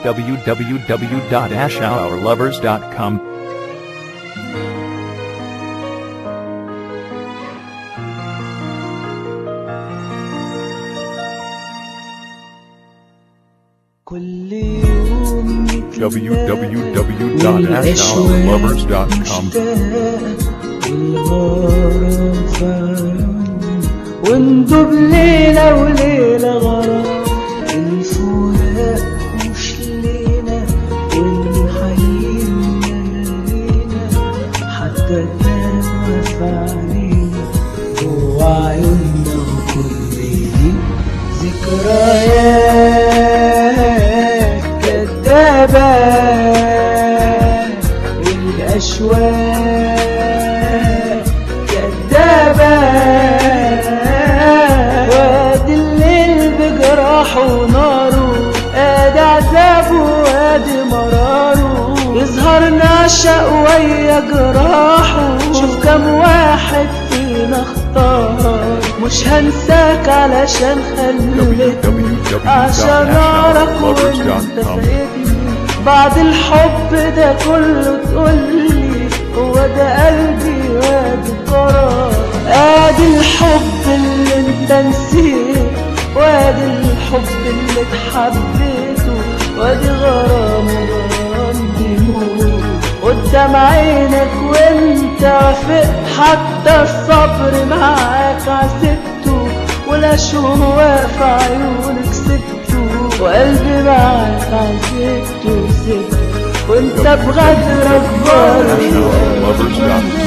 www.ashourlovers.com. كل يوم www.ashourlovers.com. والغرام في عيوني وندوب ليلة وليلة غرام الفراق مش لينا والحنين لينا حتى الدمع في عينينا جوا عيوننا وكل دي ذكريات كدابة الأشواق كدابة وادي الليل بجراحه وناره ادي عذابه وادي مراره يظهر نعشق ويا جراحه شوف كم واحد فينا اختار مش هنساك علشان خليتني عشان اعرف وانت فايتني بعد الحب ده كله تقولي هو ده قلبي وادي القرار ادي الحب اللي انت نسيت وادي الحب اللي اتحبيته وادي غرام غرام بيموت قدام عينك وانت وافق حتى الصبر معاك عسبته والاشواق في عيونك سبته وقلبي معاك عذبته وسبته وانت بغدرك برضه AshourLovers.com.